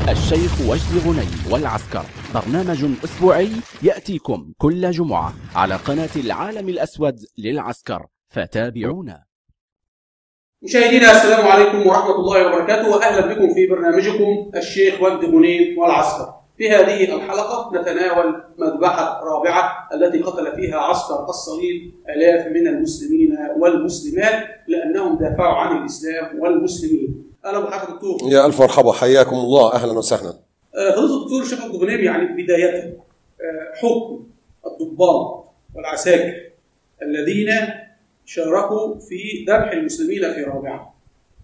الشيخ وجدي غني والعسكر برنامج أسبوعي يأتيكم كل جمعة على قناة العالم الأسود للعسكر فتابعونا مشاهدينا السلام عليكم ورحمة الله وبركاته وأهلا بكم في برنامجكم الشيخ وجد غنيم والعسكر في هذه الحلقة نتناول مذبحة رابعة التي قتل فيها عسكر الصليب آلاف من المسلمين والمسلمات لأنهم دافعوا عن الإسلام والمسلمين أهلا بحضرتك دكتور يا ألف مرحبا حياكم الله أهلا وسهلا آه، فضيلة الدكتور الشيخ وجد غنيم يعني بداية آه، حكم الضباط والعساكر الذين شاركوا في ذبح المسلمين في رابعة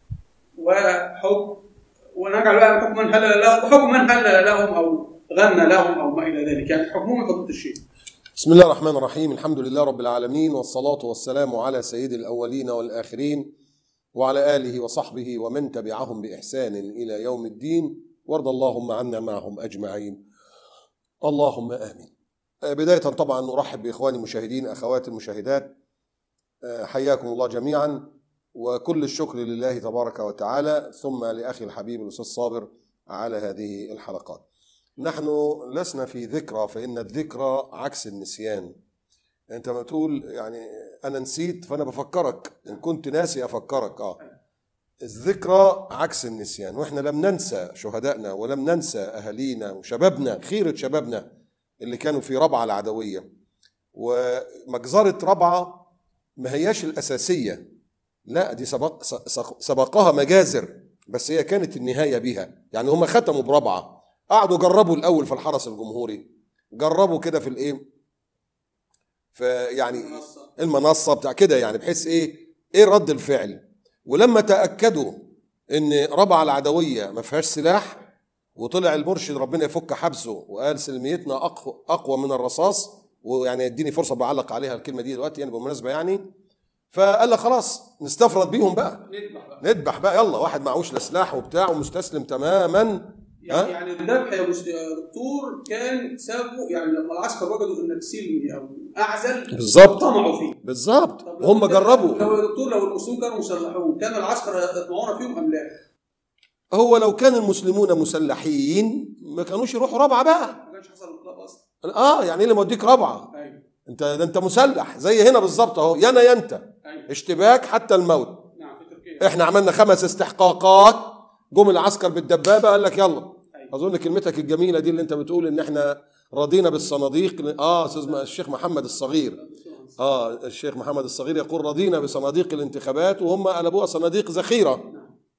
وحكم ونجعل بقى حكم من هلل لهم حكم من هلل لهم او غنى لهم او ما الى ذلك يعني حكمهم فضيله الشيخ بسم الله الرحمن الرحيم الحمد لله رب العالمين والصلاة والسلام على سيد الأولين والآخرين وعلى آله وصحبه ومن تبعهم بإحسان إلى يوم الدين وارض اللهم عنا معهم أجمعين اللهم آمين آه، بداية طبعا نرحب بإخواني المشاهدين أخواتي المشاهدات آه، حياكم الله جميعا وكل الشكر لله تبارك وتعالى ثم لأخي الحبيب الأستاذ صابر على هذه الحلقات نحن لسنا في ذكرى فإن الذكرى عكس النسيان أنت ما تقول يعني أنا نسيت فأنا بفكرك إن كنت ناسي أفكرك آه الذكرى عكس النسيان وإحنا لم ننسى شهدائنا ولم ننسى أهالينا وشبابنا خيرة شبابنا اللي كانوا في ربعة العدوية ومجزرة ربعة ما هياش الأساسية لا دي سبق سبق- سبقها مجازر بس هي كانت النهايه بيها يعني هم ختموا برابعه قعدوا جربوا الاول في الحرس الجمهوري جربوا كده في الايه في يعني المنصه بتاع كده يعني بحيث ايه ايه رد الفعل ولما تاكدوا ان ربعه العدويه ما فيهاش سلاح وطلع المرشد ربنا يفك حبسه وقال سلميتنا اقوى اقوى من الرصاص ويعني اديني فرصه بعلق عليها الكلمه دي دلوقتي يعني بالمناسبه يعني فقال لك خلاص نستفرد بيهم بقى نذبح بقى نذبح بقى يلا واحد معهوش لا سلاح وبتاع ومستسلم تماما يعني ها؟ يعني الذبح يا مس- يا دكتور كان سببه يعني لما العسكر وجدوا انك سلمي او اعزل بالظبط طمعوا فيه بالظبط طب هم لو- جربوا لو يا دكتور لو المسلمين كانوا مسلحون كان العسكر يطمعون فيهم ام لا؟ هو لو كان المسلمون مسلحين ما كانوش يروحوا رابعه بقى ما كانش حصل انقلاب اصلا اه يعني ايه اللي موديك رابعه ايوه انت ده انت مسلح زي هنا بالظبط اهو يا انا يا انت ايوه اشتباك حتى الموت نعم في تركيا احنا عملنا خمس استحقاقات جم العسكر بالدبابه قال لك يلا اظن كلمتك الجميله دي اللي انت بتقول ان احنا رضينا بالصناديق اه استاذ الشيخ محمد الصغير اه الشيخ محمد الصغير يقول رضينا بصناديق الانتخابات وهم قلبوها صناديق ذخيره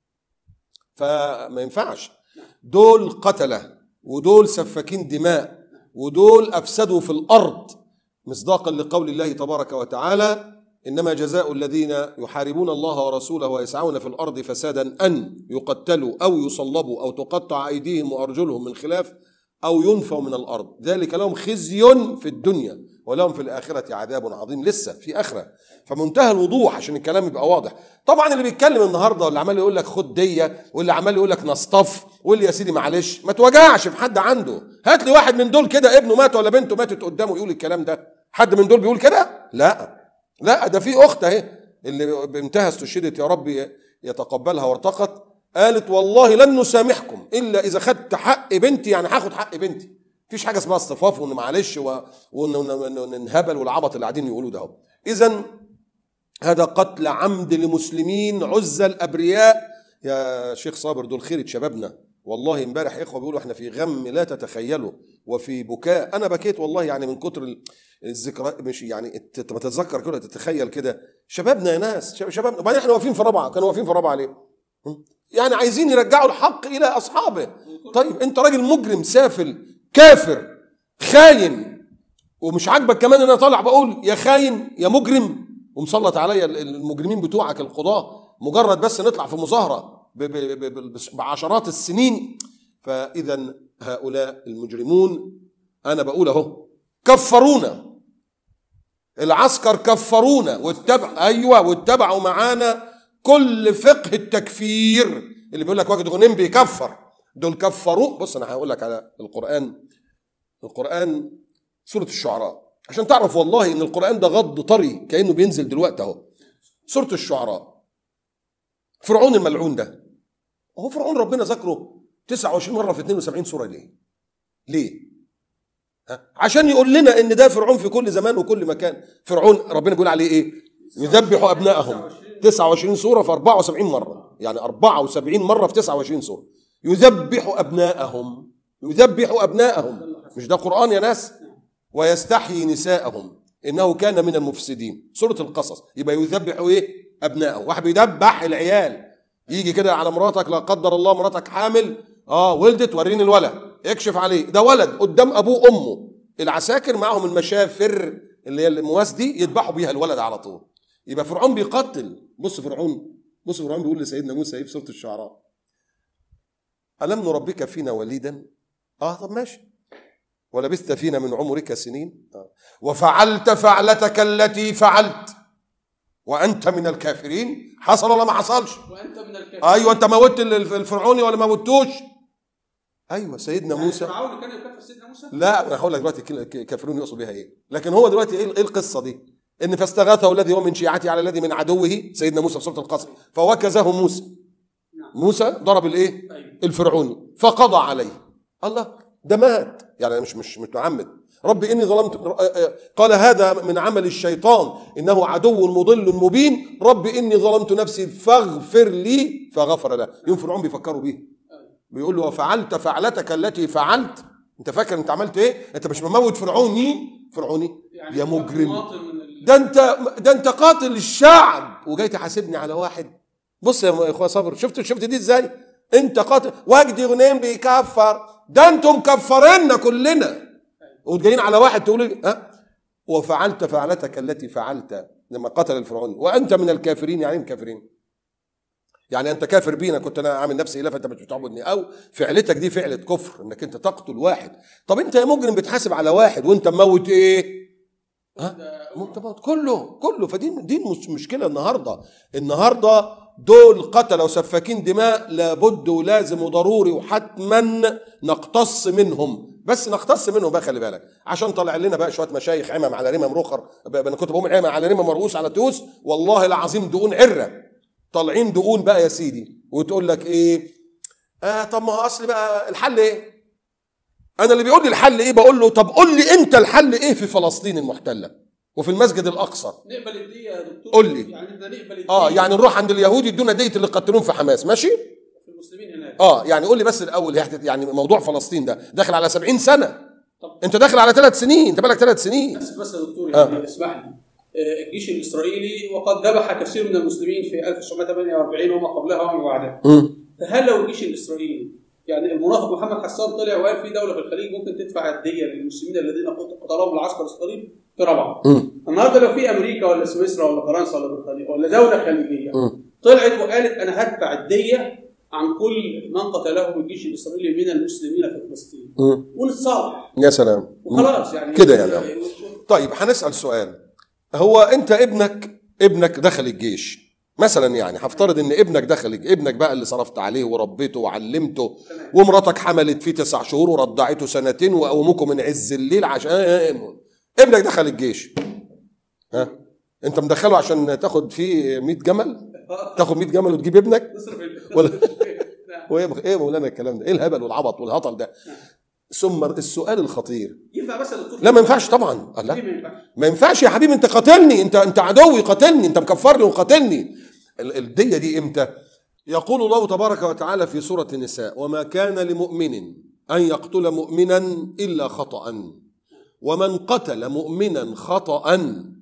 فما ينفعش دول قتله ودول سفاكين دماء ودول افسدوا في الارض مصداقا لقول الله تبارك وتعالى انما جزاء الذين يحاربون الله ورسوله ويسعون في الارض فسادا ان يقتلوا او يصلبوا او تقطع ايديهم وارجلهم من خلاف او ينفوا من الارض ذلك لهم خزي في الدنيا ولهم في الاخره عذاب عظيم لسه في اخره فمنتهى الوضوح عشان الكلام يبقى واضح طبعا اللي بيتكلم النهارده واللي عمال يقول لك خد ديه واللي عمال يقول لك نصطف واللي يا سيدي معلش ما توجعش في حد عنده هات لي واحد من دول كده ابنه مات ولا بنته ماتت قدامه يقول الكلام ده حد من دول بيقول كده لا لا ده في اخت اهي اللي بنتها استشهدت يا رب يتقبلها وارتقت قالت والله لن نسامحكم الا اذا خدت حق بنتي يعني هاخد حق بنتي مفيش حاجه اسمها اصطفاف وان معلش و- وان وإن- وإن الهبل والعبط اللي قاعدين يقولوه ده اذا هذا قتل عمد لمسلمين عزل ابرياء يا شيخ صابر دول خيرة شبابنا والله امبارح اخوه بيقولوا احنا في غم لا تتخيلوا وفي بكاء انا بكيت والله يعني من كتر ال- الذكرى مش يعني الت- ما تتذكر كده تتخيل كده شبابنا يا ناس شب- شبابنا وبعدين احنا واقفين في رابعه كانوا واقفين في رابعه ليه؟ هم؟ يعني عايزين يرجعوا الحق الى اصحابه طيب انت راجل مجرم سافل كافر خاين ومش عاجبك كمان ان انا طالع بقول يا خاين يا مجرم ومسلط عليا ال- المجرمين بتوعك القضاه مجرد بس نطلع في مظاهره ب- ب- ب- ب- بعشرات السنين فاذا هؤلاء المجرمون انا بقول اهو كفرونا العسكر كفرونا واتبع ايوه واتبعوا معانا كل فقه التكفير اللي بيقول لك واجد غنيم بيكفر دول كفروا بص انا هقول لك على القران القران سوره الشعراء عشان تعرف والله ان القران ده غض طري كانه بينزل دلوقتي اهو سوره الشعراء فرعون الملعون ده هو فرعون ربنا ذكره 29 مره في 72 سوره ليه ليه ها؟ عشان يقول لنا ان ده فرعون في كل زمان وكل مكان فرعون ربنا بيقول عليه ايه يذبح ابنائهم 29 سوره في 74 مره يعني 74 مره في 29 سوره يذبح ابنائهم يذبح ابنائهم مش ده قران يا ناس ويستحيي نساءهم انه كان من المفسدين سوره القصص يبقى يذبح ايه ابنائهم واحد بيذبح العيال يجي كده على مراتك لا قدر الله مراتك حامل اه ولدت وريني الولد اكشف عليه ده ولد قدام ابوه وامه العساكر معاهم المشافر اللي هي المواس دي يذبحوا بيها الولد على طول يبقى فرعون بيقتل بص فرعون بص فرعون بيقول لسيدنا موسى ايه في سوره الشعراء الم نربك فينا وليدا اه طب ماشي ولبثت فينا من عمرك سنين آه. وفعلت فعلتك التي فعلت وانت من الكافرين حصل ولا ما حصلش وانت من الكافرين ايوه انت موتت ال- الفرعوني ولا ما موتوش ايوه سيدنا يعني موسى فرعون كان يكفر سيدنا موسى لا انا هقول لك دلوقتي كل- ك- كافرون يقصد بها ايه لكن هو دلوقتي ايه ايه القصه دي ان فاستغاثه الذي هو من شيعته على الذي من عدوه سيدنا موسى في سوره القصر فوكزه موسى نعم. موسى ضرب الايه ايوه الفرعوني فقضى عليه الله ده مات يعني أنا مش مش متعمد ربي اني ظلمت قال هذا من عمل الشيطان انه عدو مضل مبين ربي اني ظلمت نفسي فاغفر لي فغفر له يوم فرعون بيفكروا بيه بيقول له وفعلت فعلتك التي فعلت انت فاكر انت عملت ايه انت مش مموت فرعوني فرعوني يعني يا مجرم مواطن من ال... ده انت ده انت قاتل الشعب وجاي تحاسبني على واحد بص يا اخويا صبر شفت شفت دي ازاي انت قاتل وجدي غنيم بيكفر ده انتم مكفريننا كلنا وجايين على واحد تقول لي ها وفعلت فعلتك التي فعلت لما قتل الفرعون وانت من الكافرين يعني إيه من الكافرين يعني انت كافر بينا كنت انا عامل نفسي اله فانت مش بتعبدني او فعلتك دي فعله كفر انك انت تقتل واحد طب انت يا مجرم بتحاسب على واحد وانت مموت ايه ها مرتبط كله كله فدي دي مش مشكله النهارده النهارده دول قتلوا سفاكين دماء لابد ولازم وضروري وحتما نقتص منهم بس نقتص منهم بقى خلي بالك عشان طالع لنا بقى شويه مشايخ عمم على رمم رخر بقى انا كنت بقول عمم على رمم مرؤوس على توس والله العظيم دقون عره طالعين دقون بقى يا سيدي وتقول لك ايه آه طب ما هو اصل بقى الحل ايه انا اللي بيقول لي الحل ايه بقول له طب قول لي انت الحل ايه في فلسطين المحتله وفي المسجد الاقصى نقبل الدية يا دكتور قول لي. يعني احنا نقبل الدية اه يعني نروح عند اليهود يدونا دية اللي قتلوهم في حماس ماشي في المسلمين هناك اه يعني قول لي بس الاول هي هت- يعني موضوع فلسطين ده داخل على 70 سنه طب انت داخل على ثلاث سنين انت بالك ثلاث سنين بس بس يا دكتور آه. يعني اسمح لي آه، الجيش الاسرائيلي وقد ذبح كثير من المسلمين في 1948 وما قبلها وما بعدها مم. فهل لو الجيش الاسرائيلي يعني المنافق محمد حسان طلع وقال في دوله في الخليج ممكن تدفع الديه للمسلمين الذين قتلهم العسكر الاسرائيلي في رابعه مم. النهارده لو في امريكا ولا سويسرا ولا فرنسا ولا بريطانيا ولا دوله خليجيه مم. طلعت وقالت انا هدفع الديه عن كل من قتلهم الجيش الاسرائيلي من المسلمين في فلسطين مم. ونتصالح يا سلام وخلاص يعني كده يعني. طيب هنسال سؤال هو انت ابنك ابنك دخل الجيش مثلا يعني هفترض ان ابنك دخل ابنك بقى اللي صرفت عليه وربيته وعلمته تمام. ومراتك حملت فيه تسع شهور ورضعته سنتين وقومكم من عز الليل عشان ابنك دخل الجيش ها انت مدخله عشان تاخد فيه 100 جمل تاخد 100 جمل وتجيب ابنك نصرف ال- ولا- نعم. وايه ايه يا مولانا الكلام ده ايه الهبل والعبط والهطل ده ثم السؤال الخطير ينفع بس يا دكتور لا ما ينفعش طبعا ليه لا ما ينفعش ما ينفعش يا حبيبي انت قاتلني انت انت عدوي قاتلني انت مكفرني وقاتلني ال- الديه دي امتى يقول الله تبارك وتعالى في سوره النساء وما كان لمؤمن ان يقتل مؤمنا الا خطأ ومن قتل مؤمنا خطأ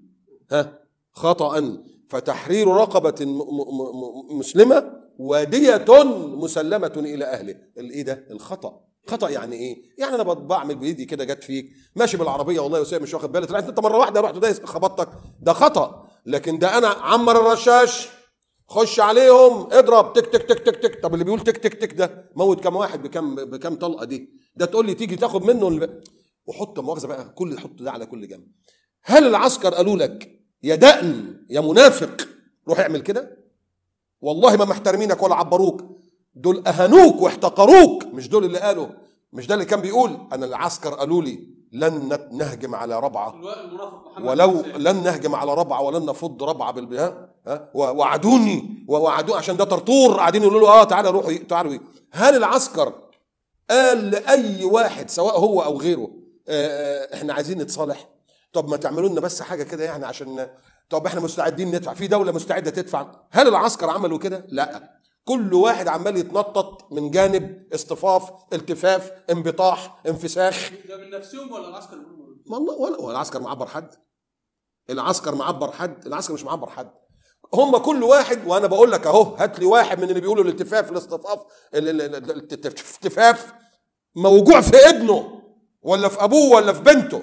ها خطأ فتحرير رقبة م- م- م- مسلمة ودية مسلمة إلى أهله الإيه ده الخطأ خطأ يعني إيه؟ يعني أنا بط- بعمل بإيدي كده جت فيك ماشي بالعربية والله وسام مش واخد بالي طلعت أنت مرة واحدة رحت دايس خبطتك ده خطأ لكن ده أنا عمر الرشاش خش عليهم اضرب تك تك تك تك تك طب اللي بيقول تك تك تك ده موت كام واحد بكام بكام طلقة دي ده تقول لي تيجي تاخد منه اللي وحط مؤاخذة بقى كل حط ده على كل جنب هل العسكر قالوا لك يا دقن يا منافق روح اعمل كده والله ما محترمينك ولا عبروك دول اهانوك واحتقروك مش دول اللي قالوا مش ده اللي كان بيقول انا العسكر قالوا لي لن نت- نهجم على ربعه الوقت المنافق محمد ولو حسان. لن نهجم على ربعه ولن نفض ربعه بالبها ها و- وعدوني ووعدوني عشان ده طرطور قاعدين يقولوا له اه تعالى روحوا تعالوا هل العسكر قال لاي واحد سواء هو او غيره آه، احنا عايزين نتصالح طب ما تعملوا لنا بس حاجه كده يعني عشان طب احنا مستعدين ندفع في دوله مستعده تدفع هل العسكر عملوا كده لا كل واحد عمال يتنطط من جانب اصطفاف التفاف انبطاح انفساخ ده من نفسهم ولا العسكر بيقولوا؟ ما الله ولا هو العسكر معبر حد العسكر معبر حد العسكر مش معبر حد هم كل واحد وانا بقول لك اهو هات لي واحد من اللي بيقولوا الالتفاف الاصطفاف ال- ال- ال- الالتفاف موجوع في ابنه ولا في ابوه ولا في بنته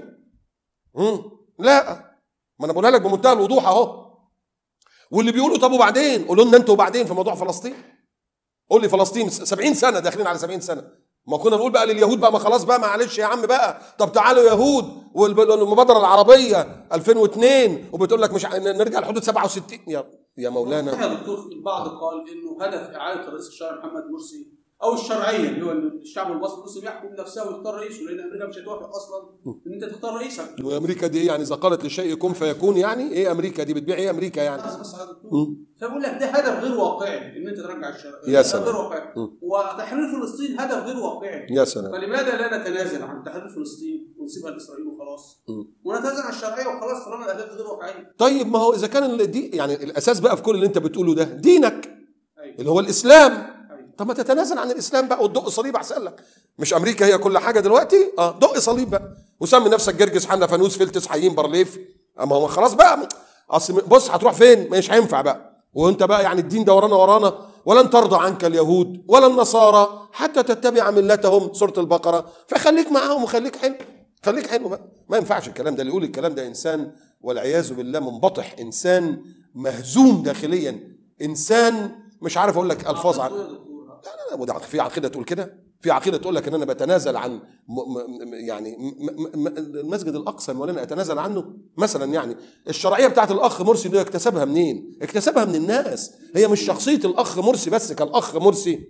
مم. لا ما انا بقولها لك بمنتهى الوضوح اهو واللي بيقولوا طب وبعدين قولوا لنا انتوا وبعدين في موضوع فلسطين قول لي فلسطين 70 سنه داخلين على 70 سنه ما كنا نقول بقى لليهود بقى ما خلاص بقى معلش يا عم بقى طب تعالوا يهود والمبادره العربيه 2002 وبتقول لك مش ع- نرجع لحدود 67 يا يا مولانا يا دكتور البعض قال انه هدف اعاده رئيس الشرع محمد مرسي او الشرعيه اللي هو إن الشعب المصري المسلم يحكم نفسه ويختار رئيسه لان امريكا مش هتوافق اصلا ان انت تختار رئيسك وامريكا دي ايه يعني اذا قالت لشيء كن فيكون يعني ايه امريكا دي بتبيع ايه امريكا يعني بس بس يا دكتور مم. فبقول لك ده هدف غير واقعي ان انت ترجع الشرع يا هدف سلام. غير واقعي مم. وتحرير فلسطين هدف غير واقعي يا سلام فلماذا لا نتنازل عن تحرير فلسطين ونسيبها لاسرائيل وخلاص مم. ونتنازل عن الشرعيه وخلاص طالما الاهداف غير واقعيه طيب ما هو اذا كان ال- دي يعني الاساس بقى في كل اللي انت بتقوله ده دينك ايوه اللي هو الاسلام ايوه طب ما تتنازل عن الاسلام بقى وتدق صليب احسن لك مش امريكا هي كل حاجه دلوقتي اه دق صليب بقى وسمي نفسك جرجس حنا فانوس فلتس حيين برليف اما هو خلاص بقى اصل بص هتروح فين مش هينفع بقى وانت بقى يعني الدين ده ورانا ورانا ولن ترضى عنك اليهود ولا النصارى حتى تتبع ملتهم سوره البقره فخليك معاهم وخليك حلو خليك حلو بقى ما ينفعش الكلام ده اللي يقول الكلام ده انسان والعياذ بالله منبطح انسان مهزوم داخليا انسان مش عارف اقول لك الفاظ عن عقيدته يا دكتور. لا لا وده في عقيده تقول كده في عقيده تقول لك ان انا بتنازل عن م م م- يعني م م المسجد الاقصى مولانا اتنازل عنه مثلا يعني الشرعيه بتاعت الاخ مرسي دي اكتسبها منين؟ اكتسبها من الناس هي مش شخصيه الاخ مرسي بس كالاخ مرسي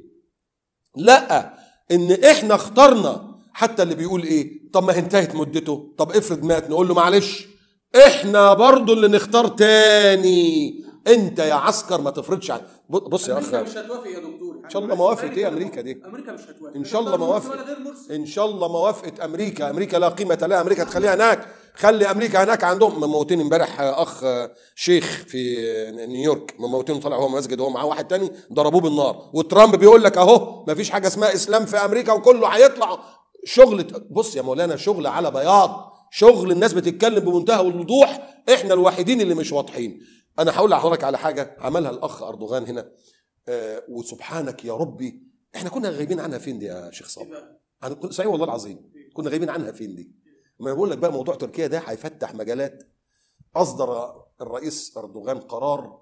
لا ان احنا اخترنا حتى اللي بيقول ايه طب ما هي انتهت مدته طب افرض مات نقول له معلش احنا برضو اللي نختار تاني انت يا عسكر ما تفرضش عن بص يا امريكا اخ مش هتوافق يا دكتور ان شاء الله ما وافقت ايه أمريكا دي؟ امريكا مش هتوافق ان شاء الله ما مرسي وافقت ولا غير مرسي ان شاء الله ما وافقت امريكا امريكا لا قيمه لها امريكا تخليها هناك خلي امريكا هناك عندهم مموتين امبارح اخ شيخ في نيويورك مموتين طلع هو مسجد هو معاه واحد تاني ضربوه بالنار وترامب بيقول لك اهو ما فيش حاجه اسمها اسلام في امريكا وكله هيطلع شغل بص يا مولانا شغل على بياض شغل الناس بتتكلم بمنتهى الوضوح احنا الوحيدين اللي مش واضحين انا هقول لحضرتك على حاجه عملها الاخ اردوغان هنا آه وسبحانك يا ربي احنا كنا غايبين عنها فين دي يا شيخ صابر يبقى أنا كنت- صحيح والله العظيم كنا غايبين عنها فين دي ما أنا بقول لك بقى موضوع تركيا ده هيفتح مجالات اصدر الرئيس اردوغان قرار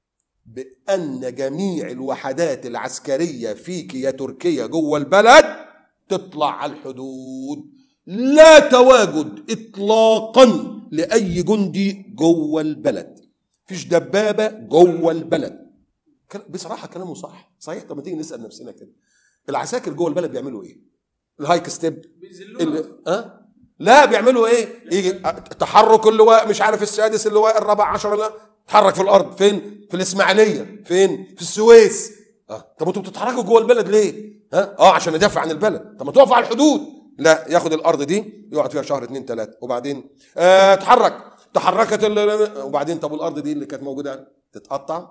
بان جميع الوحدات العسكريه فيك يا تركيا جوه البلد تطلع على الحدود لا تواجد اطلاقا لاي جندي جوه البلد فيش دبابه جوه البلد كان- بصراحه كلامه صح صحيح طب ما تيجي نسال نفسنا كده العساكر جوه البلد بيعملوا ايه الهايك ستيب بيذلونا اللي ها لا بيعملوا ايه يجي تحرك اللواء مش عارف السادس اللواء الرابع عشر لا تحرك في الارض فين في الاسماعيليه فين في السويس اه طب انتوا بتتحركوا جوه البلد ليه ها اه عشان ندافع عن البلد طب ما تقفوا على الحدود لا ياخد الارض دي يقعد فيها شهر اتنين تلاته وبعدين آه تحرك تحركت ال- وبعدين طب الارض دي اللي كانت موجوده تتقطع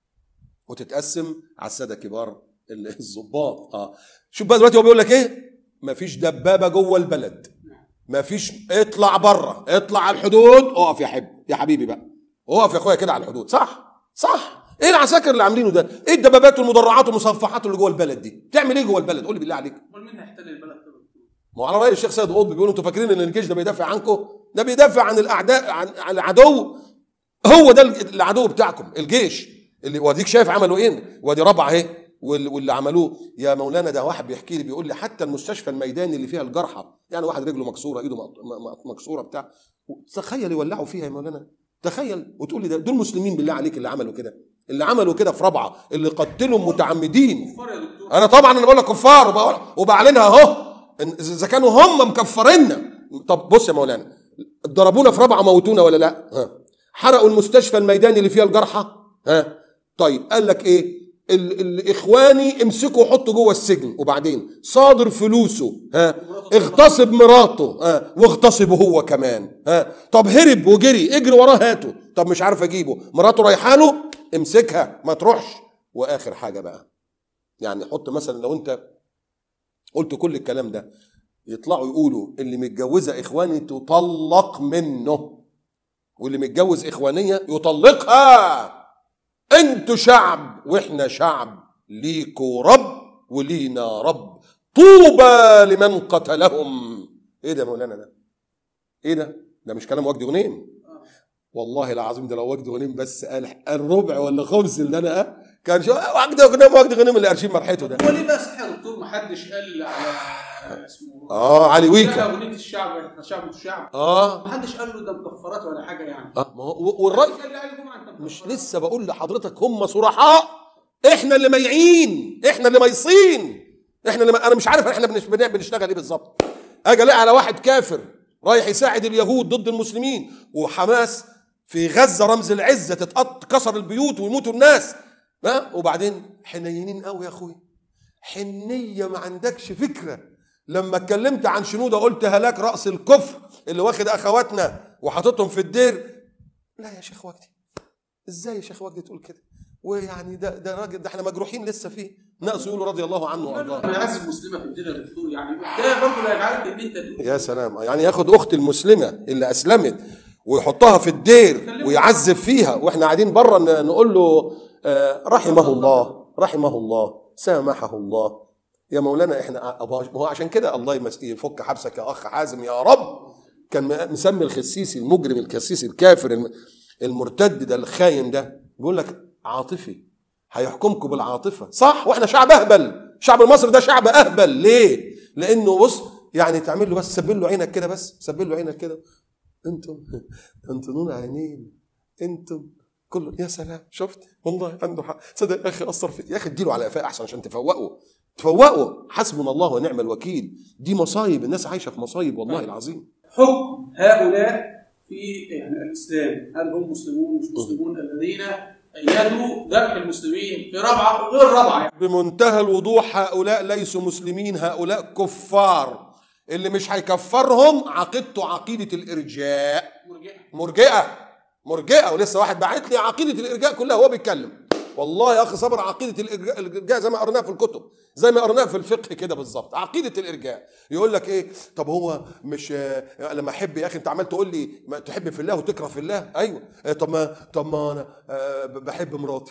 وتتقسم على الساده كبار ال- الضباط اه شوف بقى دلوقتي هو بيقول لك ايه مفيش دبابه جوه البلد مفيش اطلع بره اطلع على الحدود اقف يا حب يا حبيبي بقى اقف يا اخويا كده على الحدود صح صح ايه العساكر اللي عاملينه ده ايه الدبابات والمدرعات والمصفحات اللي جوه البلد دي بتعمل ايه جوه البلد قول لي بالله عليك امال مين هيحتل البلد كده يا دكتور؟ ما هو على راي الشيخ سيد قطب بيقولوا انتوا فاكرين ان الجيش ده بيدافع عنكم ده بيدافع عن الاعداء عن, عن العدو هو ده العدو بتاعكم الجيش اللي واديك شايف عملوا ايه وادي رابعه اهي وال- واللي عملوه يا مولانا ده واحد بيحكي لي بيقول لي حتى المستشفى الميداني اللي فيها الجرحى يعني واحد رجله مكسوره ايده مق- م- مكسوره بتاع تخيل يولعوا فيها يا مولانا تخيل وتقول لي ده دول مسلمين بالله عليك اللي عملوا كده اللي عملوا كده في رابعه اللي قتلوا متعمدين كفار يا دكتور انا طبعا انا بقول لك كفار وبقول- وبعلنها اهو إن اذا كانوا هم مكفريننا طب بص يا مولانا ضربونا في رابعه موتونا ولا لا ها حرقوا المستشفى الميداني اللي فيها الجرحى ها طيب قال لك ايه ال- الاخواني امسكوا وحطوا جوه السجن وبعدين صادر فلوسه ها اغتصب مراته ها واغتصبه هو كمان ها طب هرب وجري اجري وراه هاته طب مش عارف اجيبه مراته رايحه له امسكها ما تروحش واخر حاجه بقى يعني حط مثلا لو انت قلت كل الكلام ده يطلعوا يقولوا اللي متجوزه اخواني تطلق منه واللي متجوز اخوانيه يطلقها انتوا شعب واحنا شعب ليكوا رب ولينا رب طوبى لمن قتلهم ايه ده يا مولانا ده ايه ده ده مش كلام وجدي غنيم والله العظيم ده لو وجدي غنيم بس قال الربع ولا خمس اللي انا أه كان شو وجدي غنيم وجدي غنيم اللي قارشين مرحته ده هو ليه بقى صحيح يا دكتور ما حدش قال على اسمه اه علي لا ويكا اغنيه الشعب احنا شعب الشعب اه ما حدش قال له ده مكفرات ولا حاجه يعني اه ما هو والراجل قال لي علي جمعه انت مش مكفرات. لسه بقول لحضرتك هم صرحاء احنا اللي ميعين احنا اللي ميصين احنا اللي انا مش عارف احنا بنش- بنعمل بنشتغل ايه بالظبط اجي الاقي على واحد كافر رايح يساعد اليهود ضد المسلمين وحماس في غزه رمز العزه تتقط كسر البيوت ويموتوا الناس ها وبعدين حنينين قوي يا اخوي حنيه ما عندكش فكره لما اتكلمت عن شنوده قلت هلاك راس الكفر اللي واخد اخواتنا وحاططهم في الدير لا يا شيخ وجدي ازاي يا شيخ وجدي تقول كده ويعني ده ده راجل ده احنا مجروحين لسه فيه ناقص يقولوا رضي الله عنه وارضاه انا عايز المسلمه في الدنيا يا دكتور يعني ده برضه لا يجعلك ان انت تقول يا سلام يعني ياخد اخت المسلمه اللي اسلمت ويحطها في الدير ويعذب فيها واحنا قاعدين بره ن- نقول له آه، رحمه الله رحمه الله سامحه الله يا مولانا احنا أبو- ما هو عشان كده الله يمس- يفك حبسك يا اخ حازم يا رب كان م- مسمي الخسيسي المجرم الخسيسي الكافر الم- المرتد ده الخاين ده بيقول لك عاطفي هيحكمكم بالعاطفه صح واحنا شعب اهبل الشعب المصري ده شعب اهبل ليه لانه بص يعني تعمل له بس سبل له عينك كده بس سبل له عينك كده انتم انتم نون عينين انتم كله يا سلام شفت والله عنده حق صدق يا اخي اثر في يا اخي اديله على قفاه احسن عشان تفوقه تفوقه حسبنا الله ونعم الوكيل دي مصايب الناس عايشه في مصايب والله العظيم حكم هؤلاء في يعني الاسلام هل هم مسلمون مش مسلمون الذين ايدوا ذبح المسلمين في رابعه وغير رابعه يعني بمنتهى الوضوح هؤلاء ليسوا مسلمين هؤلاء كفار اللي مش هيكفرهم عقيدته عقيده الارجاء مرجئه مرجئه مرجئه ولسه واحد باعت لي عقيده الارجاء كلها وهو بيتكلم والله يا اخي صبر عقيده الارجاء الارجاء زي ما قرناها في الكتب زي ما قرناها في الفقه كده بالظبط عقيده الارجاء يقول لك ايه طب هو مش آه، لما احب يا اخي انت عمال تقول لي ما تحب في الله وتكره في الله ايوه آه، طب ما طب ما انا آه، بحب مراتي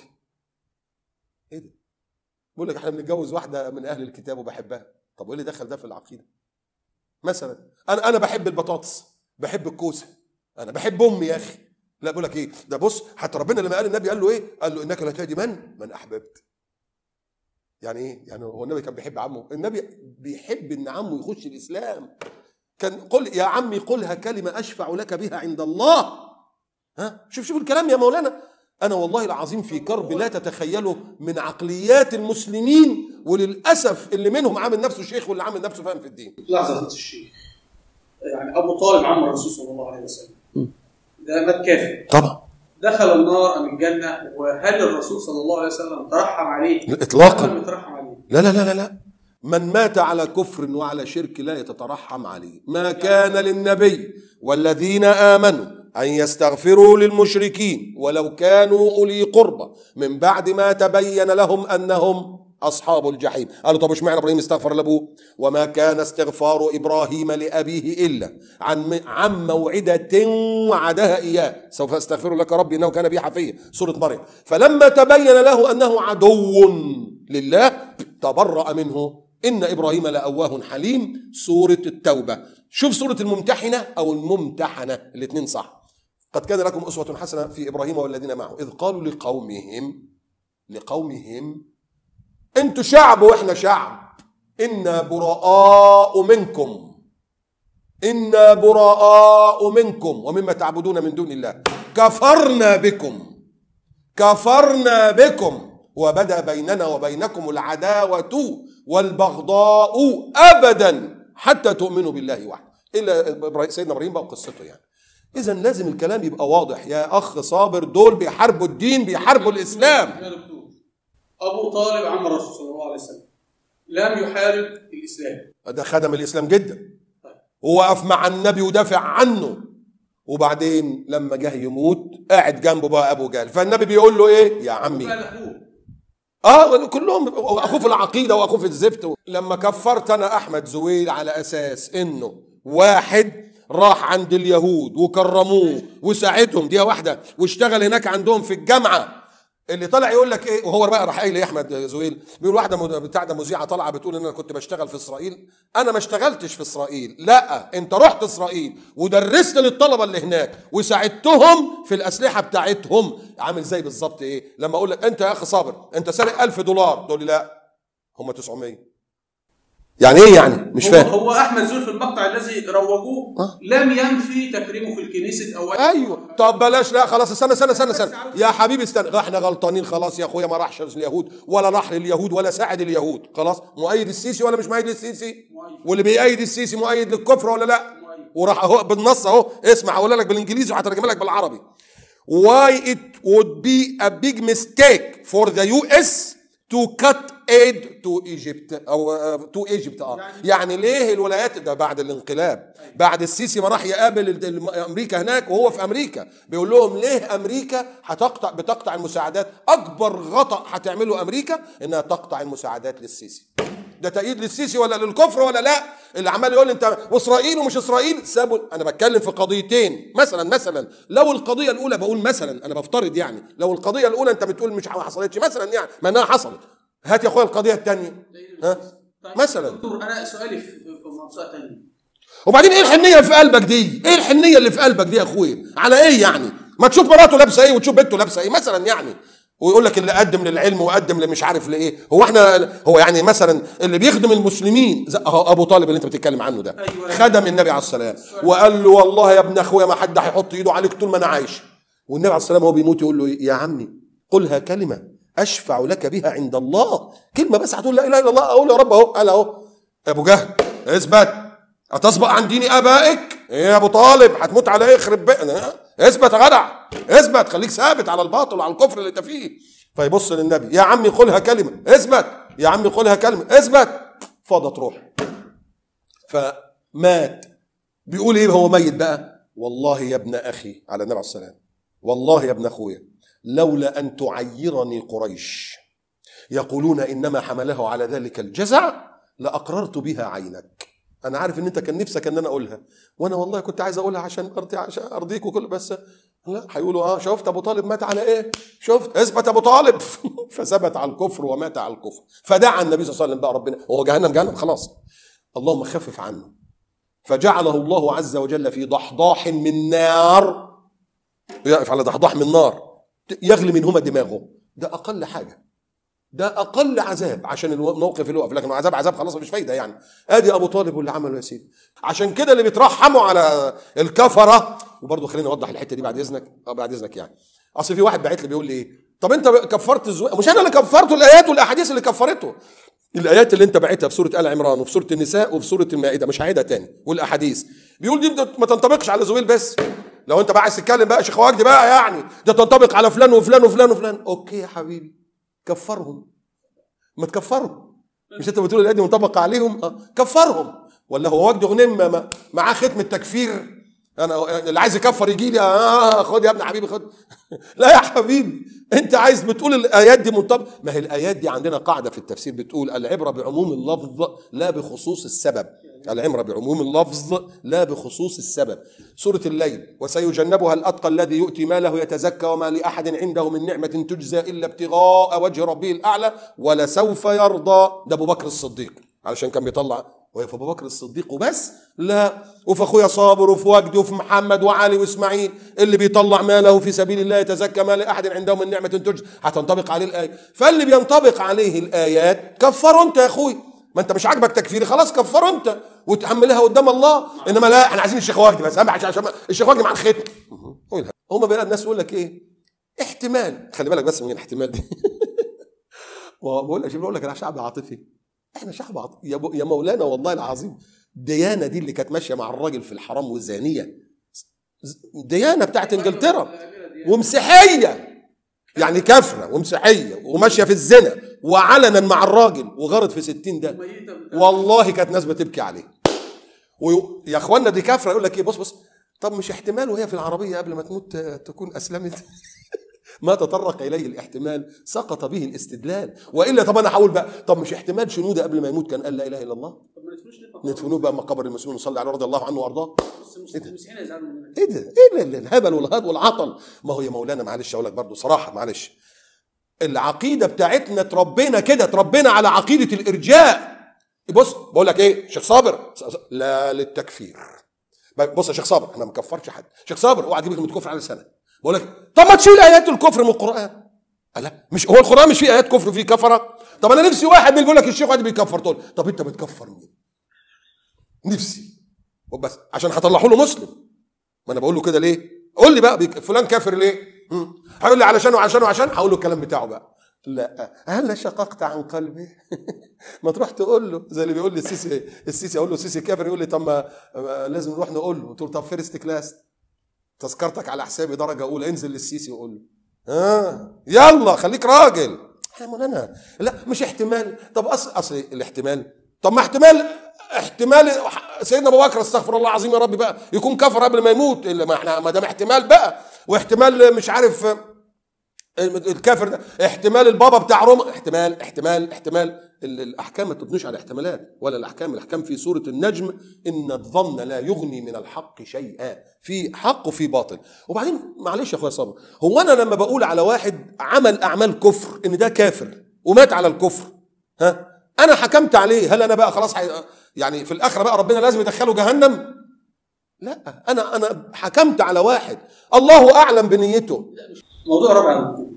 ايه ده بيقول لك احنا بنتجوز واحده من اهل الكتاب وبحبها طب وايه اللي دخل ده في العقيده مثلا انا انا بحب البطاطس بحب الكوسه انا بحب امي يا اخي لا بقول لك ايه ده بص حتى ربنا لما قال النبي قال له ايه قال له انك لا تهدي من من احببت يعني ايه يعني هو النبي كان بيحب عمه النبي بيحب ان عمه يخش الاسلام كان قل يا عمي قلها كلمه اشفع لك بها عند الله ها شوف شوف الكلام يا مولانا انا والله العظيم في كرب لا تتخيله من عقليات المسلمين وللاسف اللي منهم عامل نفسه شيخ واللي عامل نفسه فاهم في الدين لحظه يا فضيلة الشيخ يعني ابو طالب عم الرسول صلى الله عليه وسلم ده مات كافر طبعا دخل النار ام الجنه وهل الرسول صلى الله عليه وسلم ترحم عليه؟ إطلاقاً. لم يترحم عليه لا لا لا لا لا من مات على كفر وعلى شرك لا يتترحم عليه ما كان للنبي والذين آمنوا أن يستغفروا للمشركين ولو كانوا أولي قربى من بعد ما تبين لهم أنهم أصحاب الجحيم قالوا طب اشمعنى إبراهيم استغفر لأبوه وما كان استغفار إبراهيم لأبيه إلا عن عن موعدة وعدها إياه سوف أستغفر لك ربي إنه كان بي حفيا سورة مريم فلما تبين له أنه عدو لله تبرأ منه إن إبراهيم لأواه حليم سورة التوبة شوف سورة الممتحنة أو الممتحنة الاثنين صح قد كان لكم أسوة حسنة في إبراهيم والذين معه إذ قالوا لقومهم لقومهم أنتوا شعب وإحنا شعب إنا براء منكم إنا براء منكم ومما تعبدون من دون الله كفرنا بكم كفرنا بكم وبدا بيننا وبينكم العداوة والبغضاء أبدا حتى تؤمنوا بالله وحده إلا إبراهيم- سيدنا إبراهيم بقى قصته يعني إذا لازم الكلام يبقى واضح يا أخ صابر دول بيحاربوا الدين بيحاربوا الإسلام يا دكتور ابو طالب عم الرسول صلى الله عليه وسلم لم يحارب الاسلام ده خدم الاسلام جدا ووقف مع النبي ودافع عنه وبعدين لما جه يموت قاعد جنبه بقى ابو جهل فالنبي بيقول له ايه يا عمي قال اخوه اه كلهم اخوه في العقيده واخوه في الزفت لما كفرت انا احمد زويل على اساس انه واحد راح عند اليهود وكرموه وساعدهم دي واحده واشتغل هناك عندهم في الجامعه اللي طلع يقول لك ايه وهو بقى راح قايل ايه احمد زويل بيقول واحده مد- بتاع ده مذيعه طالعه بتقول ان انا كنت بشتغل في اسرائيل انا ما اشتغلتش في اسرائيل لا انت رحت اسرائيل ودرست للطلبه اللي هناك وساعدتهم في الاسلحه بتاعتهم عامل زي بالظبط ايه لما اقول لك انت يا اخي صابر انت سارق 1000 دولار تقول لي لا هم 900 يعني ايه يعني مش هو, فاهم هو احمد زول في المقطع الذي روجوه آه. لم ينفي تكريمه في الكنيسه او ايوه طب بلاش لا خلاص استنى استنى استنى استنى يا حبيبي استنى احنا غلطانين خلاص يا اخويا ما راحش اليهود ولا راح لليهود ولا ساعد اليهود خلاص مؤيد السيسي ولا مش مؤيد للسيسي مؤيد. واللي بيأيد السيسي مؤيد للكفر ولا لا مؤيد. وراح اهو بالنص اهو اسمع هقول لك بالانجليزي وهترجمها لك بالعربي why it would be a big mistake for the US to cut aid to Egypt او آه، to Egypt اه يعني ليه الولايات ده بعد الانقلاب بعد السيسي ما راح يقابل ال- ال- امريكا هناك وهو في امريكا بيقول لهم ليه امريكا هتقطع بتقطع المساعدات اكبر غطا هتعمله امريكا انها تقطع المساعدات للسيسي ده تأييد للسيسي ولا للكفر ولا لا اللي عمال يقول لي انت واسرائيل ومش اسرائيل سابوا انا بتكلم في قضيتين مثلا مثلا لو القضيه الاولى بقول مثلا انا بفترض يعني لو القضيه الاولى انت بتقول مش ما حصلتش مثلا يعني ما انها حصلت هات يا اخويا القضيه الثانيه ها طيب، مثلا دكتور انا سؤالي في في منطقه ثانيه وبعدين ايه الحنيه اللي في قلبك دي ايه الحنيه اللي في قلبك دي يا اخويا على ايه يعني ما تشوف مراته لابسه ايه وتشوف بنته لابسه ايه مثلا يعني ويقول لك اللي قدم للعلم وقدم لمش عارف لايه هو احنا هو يعني مثلا اللي بيخدم المسلمين زي اهو ابو طالب اللي انت بتتكلم عنه ده أيوة. خدم النبي عليه السلام وقال له والله يا ابن اخويا ما حد هيحط ايده عليك طول ما انا عايش والنبي عليه السلام وهو بيموت يقول له يا عمي قلها كلمه اشفع لك بها عند الله كلمه بس هتقول لا اله الا الله اقول يا رب اهو قال اهو ابو جهل اثبت هتسبق عن دين ابائك ايه يا ابو طالب هتموت على ايه يخرب بقنا اثبت يا جدع اثبت خليك ثابت على الباطل وعلى الكفر اللي انت فيه فيبص للنبي يا عمي قلها كلمه اثبت يا عمي قلها كلمه اثبت فاضت روح فمات بيقول ايه هو ميت بقى والله يا ابن اخي على النبي عليه السلام والله يا ابن اخويا لولا ان تعيرني قريش يقولون انما حمله على ذلك الجزع لاقررت بها عينك انا عارف ان انت كان نفسك ان انا اقولها وانا والله كنت عايز اقولها عشان ارضي عشان ارضيك وكل بس لا هيقولوا اه شفت ابو طالب مات على ايه شفت اثبت ابو طالب فثبت على الكفر ومات على الكفر فدعا النبي صلى الله عليه وسلم بقى ربنا هو جهنم جهنم خلاص اللهم خفف عنه فجعله الله عز وجل في ضحضاح من نار يقف على ضحضاح من نار يغلي منهما دماغه ده اقل حاجه ده اقل عذاب عشان الموقف اللي وقف لكن عذاب عذاب خلاص مفيش فايده يعني ادي ابو طالب واللي عمله يا سيدي عشان كده اللي بيترحموا على الكفره وبرضه خليني اوضح الحته دي بعد اذنك اه بعد اذنك يعني اصل في واحد بعت لي بيقول لي ايه طب انت كفرت الزو... مش انا اللي كفرته الايات والاحاديث اللي كفرته الايات اللي انت بعتها في سوره ال عمران وفي سوره النساء وفي سوره المائده مش هعيدها تاني والاحاديث بيقول دي ما تنطبقش على زويل بس لو انت بقى عايز تتكلم بقى شيخ وجدي بقى يعني ده تنطبق على فلان وفلان وفلان وفلان اوكي يا حبيبي كفرهم ما تكفرهم مش انت بتقول الايه دي منطبقه عليهم اه كفرهم ولا هو وجد غنيم ما- معاه ختم التكفير انا اللي عايز يكفر يجي لي اه خد يا ابن حبيبي خد لا يا حبيبي انت عايز بتقول الايات دي منطبق ما هي الايات دي عندنا قاعده في التفسير بتقول العبره بعموم اللفظ لا بخصوص السبب العبره بعموم اللفظ لا بخصوص السبب سوره الليل وسيجنبها الاتقى الذي يؤتي ماله يتزكى وما لاحد عنده من نعمه تجزى الا ابتغاء وجه ربه الاعلى ولسوف يرضى ده ابو بكر الصديق علشان كان بيطلع وهي في ابو بكر الصديق وبس لا وفي اخويا صابر وفي وجدي وفي محمد وعلي واسماعيل اللي بيطلع ماله في سبيل الله يتزكى ما لاحد عنده من نعمه تجزى هتنطبق عليه الايه فاللي بينطبق عليه الايات كفره انت يا اخوي ما انت مش عاجبك تكفيري خلاص كفره انت وتحملها قدام الله انما لا احنا عايزين الشيخ وجدي بس اهم حاجه عشان الشيخ وجدي مع الختم قولها هم بقى الناس يقول لك ايه احتمال خلي بالك بس من الاحتمال دي بقول لك بقول لك انا شعب عاطفي احنا شعب عاطفي يا, بو- يا مولانا والله العظيم ديانه دي اللي كانت ماشيه مع الراجل في الحرام والزانيه ديانه بتاعت انجلترا ومسيحيه يعني كافره ومسيحيه وماشيه في الزنا وعلنا مع الراجل وغرت في ستين ده ميتة بتاع- والله كانت ناس بتبكي عليه ويا اخوانا دي كافره يقول لك ايه بص بص طب مش احتمال وهي في العربيه قبل ما تموت تكون اسلمت ما تطرق اليه الاحتمال سقط به الاستدلال والا طب انا هقول بقى طب مش احتمال شنوده قبل ما يموت كان قال لا اله الا الله طب ما ندفنوش ليه فقط؟ ندفنوه بقى مقابر المسلمين ونصلي عليه رضي الله عنه وارضاه بس المس- المسيحيين هيزعلوا مننا ايه ده؟ ايه ال- الهبل والهاد والعطل؟ ما هو يا مولانا معلش اقول لك برضه صراحه معلش العقيده بتاعتنا تربينا كده تربينا على عقيده الارجاء بص بقول لك ايه شيخ صابر لا للتكفير بص يا شيخ صابر انا ما مكفرش حد شيخ صابر اوعى تجيب كلمه كفر على سنه بقول لك طب ما تشيل ايات الكفر من القران قال لا مش هو القران مش فيه ايات كفر فيه كفره طب انا نفسي واحد من بيقول لك الشيخ واحد بيكفر تقول طب انت بتكفر مين نفسي بس عشان هطلعوا له مسلم ما انا بقول له كده ليه قول لي بقى بيك- فلان كافر ليه مم. هيقول لي علشان وعشان وعشان هقول له الكلام بتاعه بقى لا هل شققت عن قلبي ما تروح تقول له زي اللي بيقول لي السيسي السيسي اقول له السيسي كافر يقول لي طب ما ما لازم نروح نقول له قلت له طب فيرست كلاس تذكرتك على حسابي درجه اولى انزل للسيسي وقول له ها يلا خليك راجل يا مولانا لا مش احتمال طب اصل اصل الاحتمال طب ما احتمال احتمال سيدنا ابو بكر استغفر الله العظيم يا رب بقى يكون كفر قبل ما يموت الا ما احنا ما دام احتمال بقى واحتمال مش عارف الكافر ده احتمال البابا بتاع روما احتمال احتمال احتمال ال- الاحكام ما تبنيش على احتمالات ولا الاحكام الاحكام في سوره النجم ان الظن لا يغني من الحق شيئا في حق وفي باطل وبعدين معلش يا اخويا صابر هو انا لما بقول على واحد عمل اعمال كفر ان ده كافر ومات على الكفر ها انا حكمت عليه هل انا بقى خلاص حي... يعني في الاخره بقى ربنا لازم يدخله جهنم لا انا انا حكمت على واحد الله اعلم بنيته موضوع رابع يا دكتور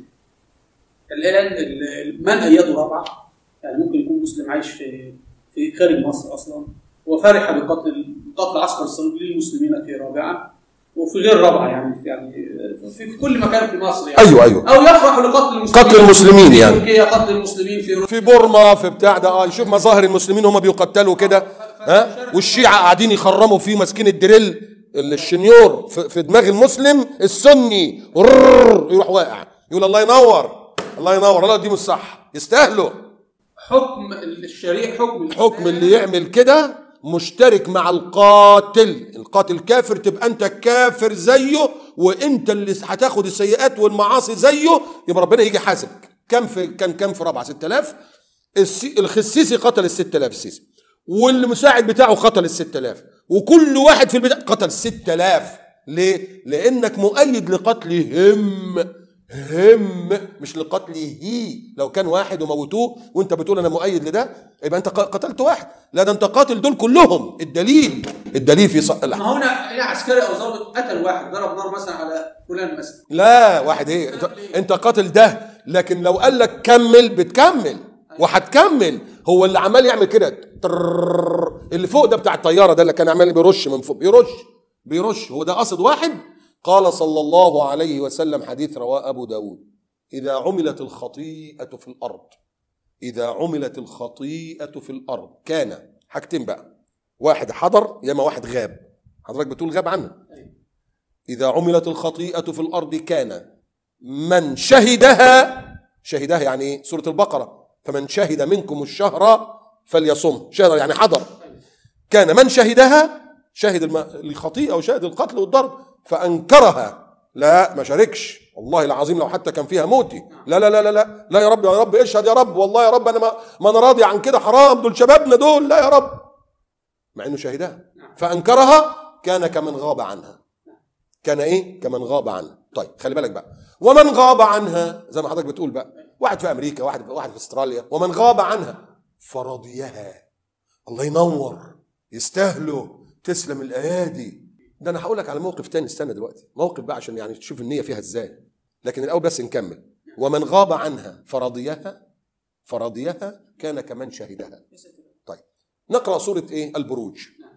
الان ال- من ايده رابعه يعني ممكن يكون مسلم عايش في في خارج مصر اصلا وفرح بقتل قتل عسكر الصليب للمسلمين في رابعه وفي غير رابعه يعني يعني في, في كل مكان في مصر يعني ايوه ايوه او يفرح لقتل المسلمين قتل المسلمين في يعني. تركيا قتل المسلمين في في بورما في بتاع ده اه يشوف مظاهر المسلمين هم بيقتلوا كده ها والشيعة قاعدين يخرموا فيه ماسكين الدريل الشنيور في في دماغ المسلم السني ررر، يروح واقع يقول الله ينور الله ينور الله يديهم الصح يستاهلوا حكم الشريع حكم الحكم اللي يعمل كده مشترك مع القاتل القاتل كافر تبقى انت كافر زيه وانت اللي هتاخد السيئات والمعاصي زيه يبقى ربنا يجي حاسبك كم في كان كم في رابعه 6000 السي- الخسيسي قتل ال 6000 السيسي والمساعد بتاعه قتل ال 6000 وكل واحد في البدايه قتل 6000 ليه؟ لانك مؤيد لقتلهم هم مش لقتله لو كان واحد وموتوه وانت بتقول انا مؤيد لده يبقى انت ق- قتلت واحد لا ده انت قاتل دول كلهم الدليل الدليل في ص... ما هو هنا هنا عسكري او ضابط قتل واحد ضرب نار مثلا على فلان مثلا لا واحد ايه انت, انت قاتل ده لكن لو قال لك كمل بتكمل وهتكمل هو اللي عمال يعمل كده ترررر. اللي فوق ده بتاع الطياره ده اللي كان عمال بيرش من فوق بيرش بيرش هو ده قصد واحد قال صلى الله عليه وسلم حديث رواه ابو داود اذا عملت الخطيئه في الارض اذا عملت الخطيئه في الارض كان حاجتين بقى واحد حضر يا اما واحد غاب حضرتك بتقول غاب عنه إذا عملت الخطيئة في الأرض كان من شهدها شهدها يعني إيه؟ سورة البقرة فمن شهد منكم الشهر فليصم شهد يعني حضر كان من شهدها شهد الم... الخطيئة وشهد القتل والضرب فأنكرها لا ما شاركش والله العظيم لو حتى كان فيها موتي لا لا لا لا لا لا يا رب يا رب اشهد يا رب والله يا رب انا ما, ما انا راضي عن كده حرام دول شبابنا دول لا يا رب مع انه شهدها فانكرها كان كمن غاب عنها كان ايه كمن غاب عنها طيب خلي بالك بقى ومن غاب عنها زي ما حضرتك بتقول بقى واحد في امريكا واحد واحد في استراليا ومن غاب عنها فرضيها الله ينور يستاهلوا تسلم الايادي ده انا هقول لك على موقف تاني استنى دلوقتي موقف بقى عشان يعني تشوف النيه فيها ازاي لكن الاول بس نكمل ومن غاب عنها فرضيها فرضيها كان كمن شهدها طيب نقرا سوره ايه البروج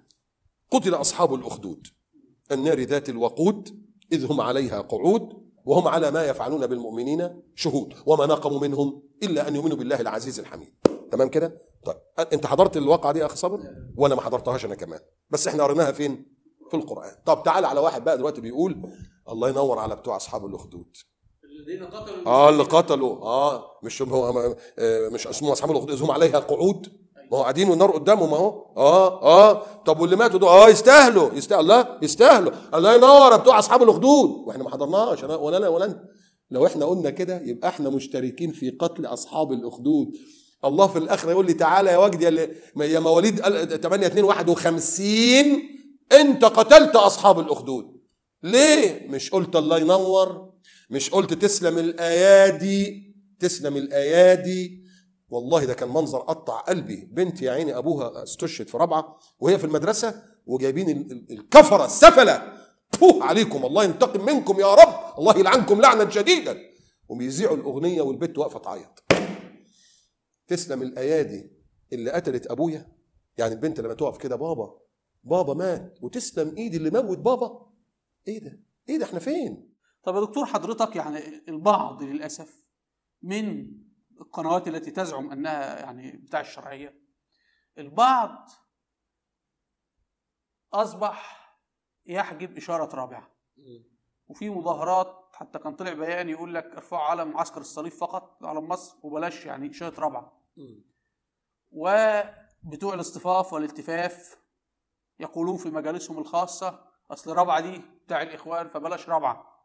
قتل اصحاب الاخدود النار ذات الوقود إذ هم عليها قعود وهم على ما يفعلون بالمؤمنين شهود وما نقموا منهم إلا أن يؤمنوا بالله العزيز الحميد تمام كده؟ طيب أنت حضرت الواقعة دي يا أخي صابر؟ وأنا ما حضرتهاش أنا كمان بس إحنا قريناها فين؟ في القرآن طب تعال على واحد بقى دلوقتي بيقول الله ينور على بتوع أصحاب الأخدود الذين قتلوا اه اللي قتلوا اه مش هو آه، مش اسمهم اصحاب الاخدود هم عليها قعود ما هو قاعدين والنار قدامهم اهو اه اه طب واللي ماتوا دول اه يستاهلوا يستاهلوا الله يستاهلوا الله ينور بتوع اصحاب الاخدود واحنا ما حضرناش أنا ولا انا ولا انت لو احنا قلنا كده يبقى احنا مشتركين في قتل اصحاب الاخدود الله في الاخره يقول لي تعالى يا وجدي يا اللي- يا مواليد 8 2 51 انت قتلت اصحاب الاخدود ليه مش قلت الله ينور مش قلت تسلم الايادي تسلم الايادي والله ده كان منظر قطع قلبي بنت يا عيني ابوها استشهد في رابعه وهي في المدرسه وجايبين ال- ال- الكفره السفله فوه عليكم الله ينتقم منكم يا رب الله يلعنكم لعنا شديدا وبيذيعوا الاغنيه والبنت واقفه تعيط تسلم الايادي اللي قتلت ابويا يعني البنت لما تقف كده بابا بابا مات وتسلم ايدي اللي موت بابا ايه ده ايه ده احنا فين طب يا دكتور حضرتك يعني البعض للاسف من القنوات التي تزعم انها يعني بتاع الشرعيه البعض اصبح يحجب اشاره رابعه وفي مظاهرات حتى كان طلع بيان يقول لك ارفعوا علم معسكر الصليب فقط علم مصر وبلاش يعني اشاره رابعه وبتوع الاصطفاف والالتفاف يقولون في مجالسهم الخاصه اصل رابعه دي بتاع الاخوان فبلاش رابعه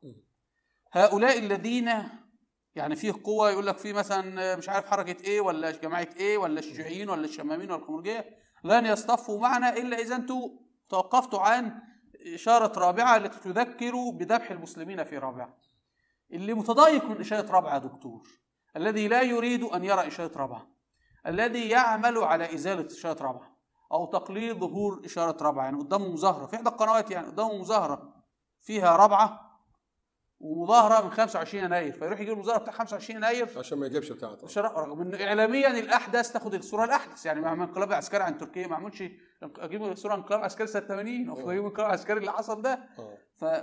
هؤلاء الذين يعني فيه قوة يقول لك في مثلا مش عارف حركة ايه ولا جماعة ايه ولا الشيوعيين ولا الشمامين ولا الخمرجية لن يصطفوا معنا إلا إذا أنتم توقفتوا عن إشارة رابعة التي تذكر بذبح المسلمين في رابعة اللي متضايق من إشارة رابعة يا دكتور الذي لا يريد أن يرى إشارة رابعة الذي يعمل على إزالة إشارة رابعة أو تقليل ظهور إشارة رابعة يعني قدامه مظاهرة في إحدى القنوات يعني قدامه مظاهرة فيها رابعة ومظاهرة من 25 يناير فيروح يجيب المظاهرة بتاع 25 يناير عشان ما يجيبش بتاع ده. شرع- رغم انه اعلاميا الاحدث تاخد الصوره الاحدث يعني مع انقلاب عسكري عن تركيا ما عملش اجيب صوره انقلاب عسكري سنه 80 او اجيب انقلاب عسكري اللي حصل ده آه.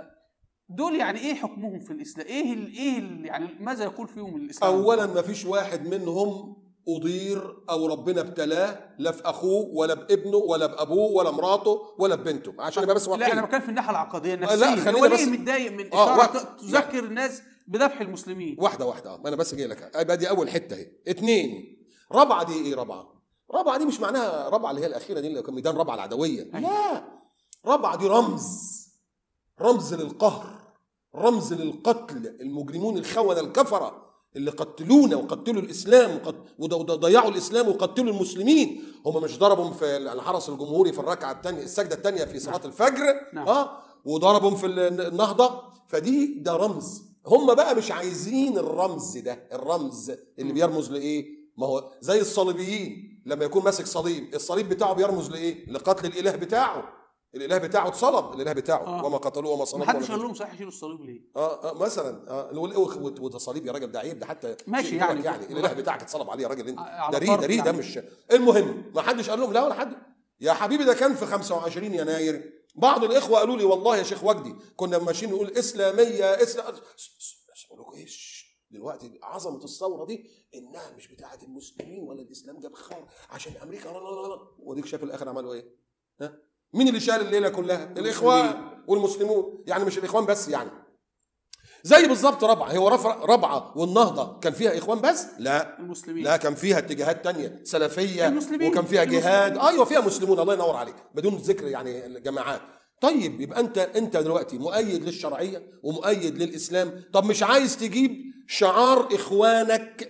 فدول يعني ايه حكمهم في الاسلام؟ ايه ال ايه ال يعني ماذا يقول فيهم الاسلام؟ اولا ما فيش واحد منهم اضير او ربنا ابتلاه لا في اخوه ولا بابنه ولا بابوه ولا مراته ولا ببنته عشان يبقى بس لا انا واضحين بتكلم في الناحيه العقديه لا، النفسيه خلينا هو ليه بس- متضايق من آه، اشاره واحد- ت- تذكر الناس بذبح المسلمين؟ واحده واحده اه ما انا بس جاي لك يبقى دي اول حته اهي اتنين رابعه دي ايه رابعه رابعه دي مش معناها رابعه اللي هي الاخيره دي اللي كان ميدان رابعه العدويه لا رابعه دي رمز رمز للقهر رمز للقتل المجرمون الخونه الكفره اللي قتلونا وقتلوا الاسلام وقت- وض- وض- وضيعوا الاسلام وقتلوا المسلمين هم مش ضربهم في الحرس الجمهوري في الركعه الثانيه السجده الثانيه في صلاه الفجر نعم. اه وضربهم في ال- النهضه فدي ده رمز هم بقى مش عايزين الرمز ده الرمز اللي بيرمز لايه ما هو زي الصليبيين لما يكون ماسك صليب الصليب بتاعه بيرمز لايه لقتل الاله بتاعه الاله بتاعه اتصلب الاله بتاعه آه. وما قتلوه وما ما صلبوه حدش ولا قال لهم صحيح يشيلوا الصليب ليه؟ اه, آه مثلا اه وال- وت- وده صليب يا راجل ده عيب ده حتى ماشي شيء يعني. يقولك يعني الاله بتاعك اتصلب عليه يا راجل انت على ده ريه فرض ده ريه ده يعني. مش المهم ما حدش قال لهم لا ولا حد يا حبيبي ده كان في 25 يناير بعض الاخوه قالوا لي والله يا شيخ وجدي كنا ماشيين نقول اسلاميه اسلام اقول لكم ايش دلوقتي عظمه الثوره دي انها مش بتاعه المسلمين ولا الاسلام جاب خار عشان امريكا لا لا لا لا وديك شاف الاخر عملوا ايه؟ ها؟ مين اللي شال الليله كلها؟ الاخوان والمسلمون يعني مش الاخوان بس يعني زي بالظبط رابعه هو رفع رابعه والنهضه كان فيها اخوان بس؟ لا المسلمين لا كان فيها اتجاهات تانية سلفية المسلمين. وكان فيها جهاد المسلمين. ايوه فيها مسلمون الله ينور عليك بدون ذكر يعني الجماعات طيب يبقى انت انت دلوقتي مؤيد للشرعيه ومؤيد للاسلام طب مش عايز تجيب شعار اخوانك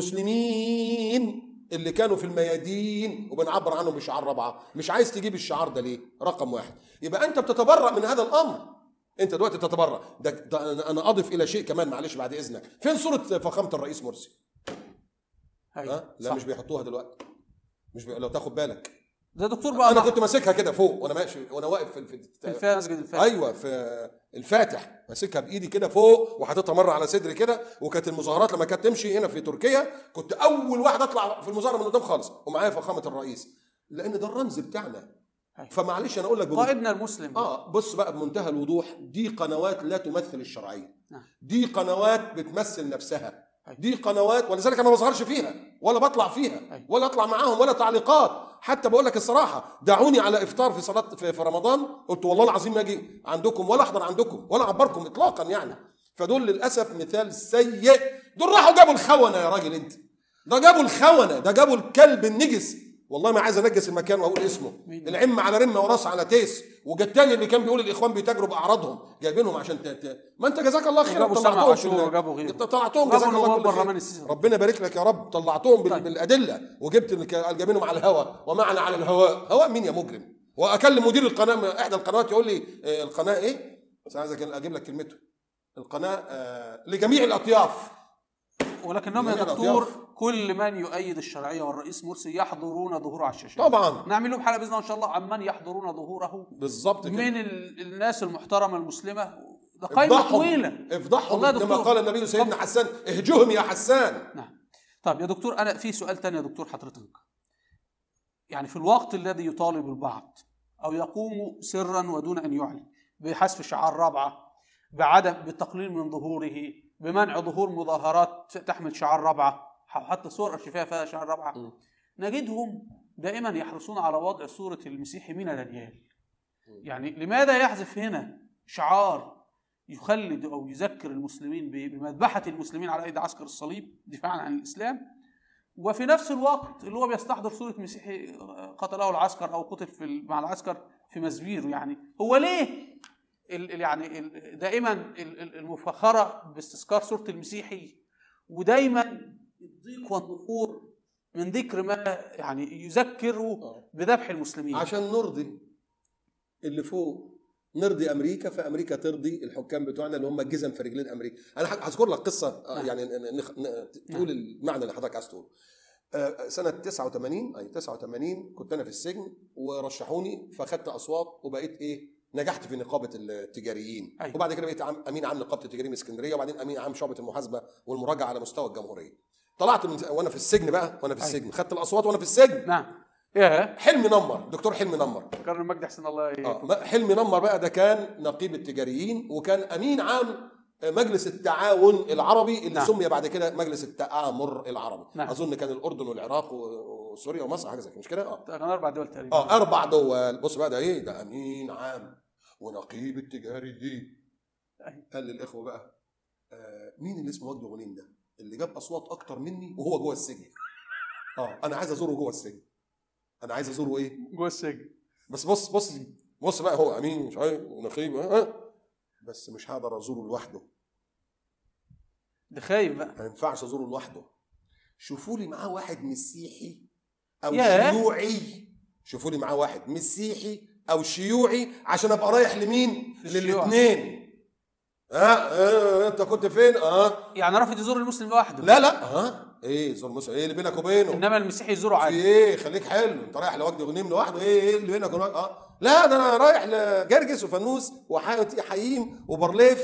المسلمين اللي كانوا في الميادين وبنعبر عنهم بشعار رابعه مش عايز تجيب الشعار ده ليه رقم واحد يبقى انت بتتبرأ من هذا الامر انت دلوقتي تتبرأ ده, ده أنا- انا اضف الى شيء كمان معلش بعد اذنك فين صوره فخامه الرئيس مرسي أيوة. ها لا صح. مش بيحطوها دلوقتي مش بي... لو تاخد بالك ده دكتور بقى انا ضحك. كنت ماسكها كده فوق وانا ماشي وانا واقف في, في... في الفا- مسجد الفاتح ايوه في الفاتح ماسكها بايدي كده فوق وحاططها مره على صدري كده وكانت المظاهرات لما كانت تمشي هنا في تركيا كنت اول واحد اطلع في المظاهره من قدام خالص ومعايا فخامه الرئيس لان ده الرمز بتاعنا أيوة. فمعلش انا اقول لك بمنتهى- قائدنا المسلم اه بص بقى بمنتهى الوضوح دي قنوات لا تمثل الشرعيه نعم. دي قنوات بتمثل نفسها أيوة. دي قنوات ولذلك انا ما بظهرش فيها ولا بطلع فيها أيوة. ولا اطلع معاهم ولا تعليقات حتى بقول لك الصراحه دعوني على افطار في صلاه في, في رمضان قلت والله العظيم ما اجي عندكم ولا احضر عندكم ولا اعبركم اطلاقا يعني فدول للاسف مثال سيء دول راحوا جابوا الخونه يا راجل انت ده جابوا الخونه ده جابوا الكلب النجس والله ما عايز انجس المكان واقول اسمه مين؟ العم على رمه وراس على تيس وجا التاني اللي كان بيقول الاخوان بيتاجروا باعراضهم جايبينهم عشان ت... ت... ما انت جزاك الله خير وجابوا سامع طلعتهم عاشور في ال- وجابوا غيره. طلعتهم جابوا جزاك الله نواب كل خير برلمان السيسي. ربنا يبارك لك يا رب طلعتهم بال... طيب. بالادله وجبت اللي كان- جايبينهم على الهواء ومعنا على الهواء هواء مين يا مجرم واكلم مدير القناه من احدى القنوات يقول لي آه، القناه ايه بس عايز أجل- اجيب لك كلمته القناه آه، لجميع الاطياف ولكنهم يا جميع دكتور الأطياف. كل من يؤيد الشرعيه والرئيس مرسي يحضرون ظهوره على الشاشات طبعا نعمل لهم حلقه باذن الله ان شاء الله عمن يحضرون ظهوره بالظبط كده من ال- الناس المحترمه المسلمه ده قائمه افضحهم طويله افضحهم والله يا كما دكتور. قال النبي سيدنا حسان اهجهم يا حسان نعم طيب يا دكتور انا في سؤال تاني يا دكتور حضرتك يعني في الوقت الذي يطالب البعض او يقوم سرا ودون ان يعلن بحذف شعار رابعه بعدم بالتقليل من ظهوره بمنع ظهور مظاهرات تحمل شعار رابعه او حتى صور ارشيفيه فيها شعار رابعه م. نجدهم دائما يحرصون على وضع صوره المسيحي من الرجال يعني لماذا يحذف هنا شعار يخلد او يذكر المسلمين ب- بمذبحه المسلمين على ايدي عسكر الصليب دفاعا عن الاسلام وفي نفس الوقت اللي هو بيستحضر صوره مسيحي قتله العسكر او قتل في ال- مع العسكر في مسبير يعني هو ليه ال- ال- يعني ال- دائما ال- ال- المفخره باستذكار صوره المسيحي ودايما الضيق والنفور من ذكر ما يعني يذكر بذبح المسلمين عشان نرضي اللي فوق نرضي امريكا فامريكا ترضي الحكام بتوعنا اللي هم الجزم في رجلين امريكا انا ح- هذكر لك قصه آه، نعم. يعني ن- نخ- ن- تقول المعنى اللي حضرتك عايز تقوله آه، سنة 89 أي 89 كنت أنا في السجن ورشحوني فأخدت أصوات وبقيت إيه نجحت في نقابة التجاريين أيوة. وبعد كده بقيت عم أمين عام نقابة التجاريين اسكندرية وبعدين أمين عام شعبة المحاسبة والمراجعة على مستوى الجمهورية طلعت من وأنا في السجن بقى وأنا في أيوة. السجن خدت الأصوات وأنا في السجن نعم يا حلمي نمر دكتور حلمي نمر كرم مجدي حسن الله ي- آه، ما- حلمي نمر بقى ده كان نقيب التجاريين وكان امين عام مجلس التعاون العربي اللي نعم. سمي بعد كده مجلس التآمر العربي نعم. اظن كان الاردن والعراق و- وسوريا ومصر حاجه زي كده مش كده اه كان اربع دول تقريبا اه اربع دول بص بقى ده ايه ده امين عام ونقيب التجاريين أيوة. قال للاخوه بقى آه مين اللي اسمه وجدي غنيم ده اللي جاب اصوات اكتر مني وهو جوه السجن اه انا عايز ازوره جوه السجن انا عايز ازوره ايه جوه السجن بس بص بص بص بقى هو امين مش عارف ونقيب ها بس مش هقدر ازوره لوحده ده خايف بقى ما ينفعش ازوره لوحده شوفوا لي معاه واحد مسيحي او ياه. شيوعي شوفوا لي معاه واحد مسيحي او شيوعي عشان ابقى رايح لمين للشيوعي. للاثنين ها آه انت كنت فين اه يعني رافض يزور المسلم لوحده لا لا ها ايه زور مسلم ايه اللي بينك وبينه انما المسيحي يزوره في عادي ايه خليك حلو انت رايح لوجدي غنيم لوحده ايه ايه اللي بينك وبينه اه لا ده انا رايح لجرجس وفانوس وحييم وبرليف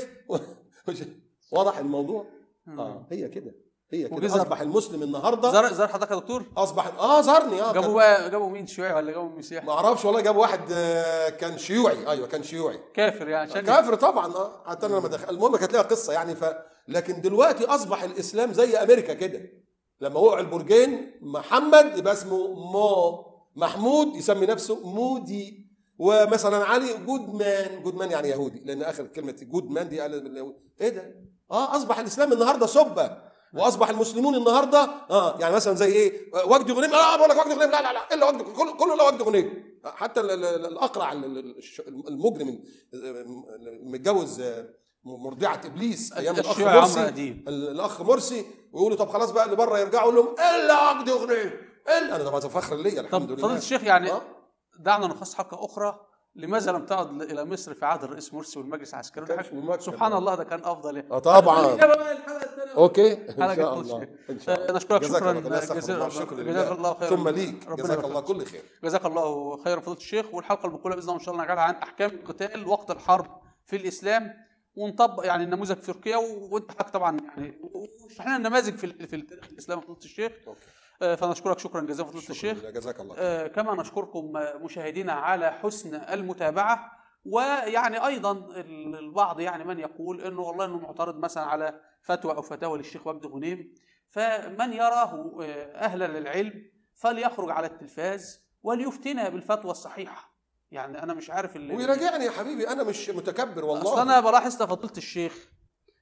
واضح الموضوع اه هي كده هي كده وجزر. اصبح المسلم النهارده زار زار حضرتك يا دكتور اصبح اه زارني اه جابوا كان- بقى جابوا مين شيوعي ولا جابوا مسيحي ما اعرفش والله جاب واحد آه، كان شيوعي ايوه كان شيوعي كافر يعني عشان كافر طبعا اه حتى انا لما دخل المهم كانت لها قصه يعني ف لكن دلوقتي اصبح الاسلام زي امريكا كده لما وقع البرجين محمد يبقى اسمه مو محمود يسمي نفسه مودي ومثلا علي جود مان جود مان يعني يهودي لان اخر كلمه جود مان دي قال باليهود. ايه ده؟ اه اصبح الاسلام النهارده سبه واصبح المسلمون النهارده اه يعني مثلا زي ايه آه، وجدي غنيم اه بقول لك وجدي غنيم لا لا لا الا وجدي كله كله لا وجدي غنيم آه، حتى ال- ال- ال- الاقرع ال- ال- الش- المجرم ال- متجوز آه، مرضعه ابليس ايام الاخ الشيوعي عمرو مرسي أديب. ال- الاخ مرسي ويقولوا طب خلاص بقى اللي بره يرجعوا لهم الا وجدي غنيم الا انا طبعا فخر ليا الحمد طب لله فضيله الشيخ يعني آه. دعنا نخص حلقه اخرى لماذا لم تعد الى مصر في عهد الرئيس مرسي والمجلس العسكري ده كانش حاجة- ممكن. سبحان الله ده كان افضل يعني اه طبعا الإجابة بقى الحلقه الثانيه اوكي ان حلقة شاء فضيلة الله الشيخ. ان شاء الله نشكرك جزاك شكرا الله خير. جزيلا الله شكرا جزاك الله لله خيرا ثم ليك ربنا جزاك يبارك الله فيك. كل خير جزاك الله خيرا فضيله الشيخ والحلقه المقبله باذن الله ان شاء الله نجعلها عن احكام القتال وقت الحرب في الاسلام ونطبق يعني النموذج في تركيا و- وانت حضرتك طبعا يعني وشرح لنا النماذج في ال- في التاريخ الاسلامي فضيله الشيخ أوكي. آه، فنشكرك شكرا جزيلا فضيله شكرا الشيخ لله جزاك الله خير. آه، كما نشكركم آه، مشاهدينا على حسن المتابعة ويعني أيضا ال- البعض يعني من يقول أنه والله أنه معترض مثلا على فتوى أو فتاوى للشيخ وجد غنيم فمن يراه آه، أهلا للعلم فليخرج على التلفاز وليفتنا بالفتوى الصحيحة يعني أنا مش عارف اللي ويراجعني يا حبيبي انا مش متكبر والله أصل أنا بلاحظ فضيلة الشيخ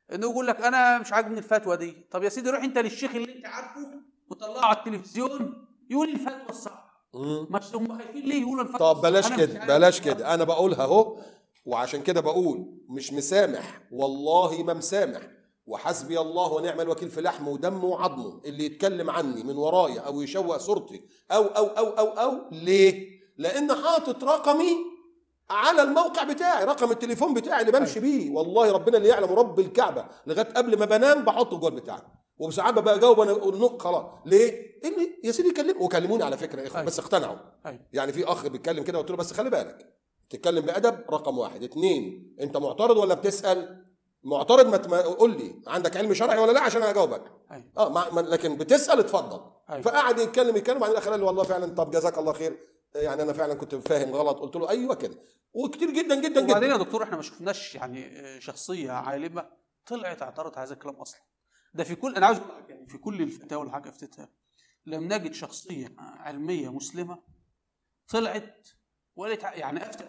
انه يقول لك انا مش عاجبني الفتوى دي طب يا سيدي روح انت للشيخ اللي انت عارفه وطلعه على التلفزيون يقول الفتوى الصح مم. مش هم خايفين ليه يقولوا الفتوى طب الصح؟ بلاش أنا كده مش عارف. بلاش كده انا بقولها اهو وعشان كده بقول مش مسامح والله ما مسامح وحسبي الله ونعم الوكيل في لحمه ودمه وعظمه اللي يتكلم عني من ورايا او يشوه صورتي او او او او او ليه؟ لان حاطط رقمي على الموقع بتاعي رقم التليفون بتاعي اللي بمشي بيه والله ربنا اللي يعلم رب الكعبه لغايه قبل ما بنام بحطه جوه بتاعي وساعات ببقى اجاوب انا اقول نق خلاص ليه؟ اللي يا سيدي كلم وكلموني على فكره يا اخوان أيوة. بس اقتنعوا أيوة. يعني في اخ بيتكلم كده قلت له بس خلي بالك تتكلم بادب رقم واحد اتنين انت معترض ولا بتسال معترض ما تم- قول لي عندك علم شرعي ولا لا عشان انا اجاوبك أيوة. اه ما ما- لكن بتسال اتفضل أيوة. فقعد يتكلم يتكلم بعدين الاخر قال لي والله فعلا طب جزاك الله خير يعني انا فعلا كنت فاهم غلط قلت له ايوه كده وكتير جدا جدا وبعدين جدا يا دكتور احنا ما شفناش يعني شخصيه عالمه طلعت اعترضت على هذا الكلام اصلا ده في كل انا عاوز اقول لك يعني في كل الفتاوى اللي حضرتك افتتها لم نجد شخصيه علميه مسلمه طلعت وقالت يعني افتت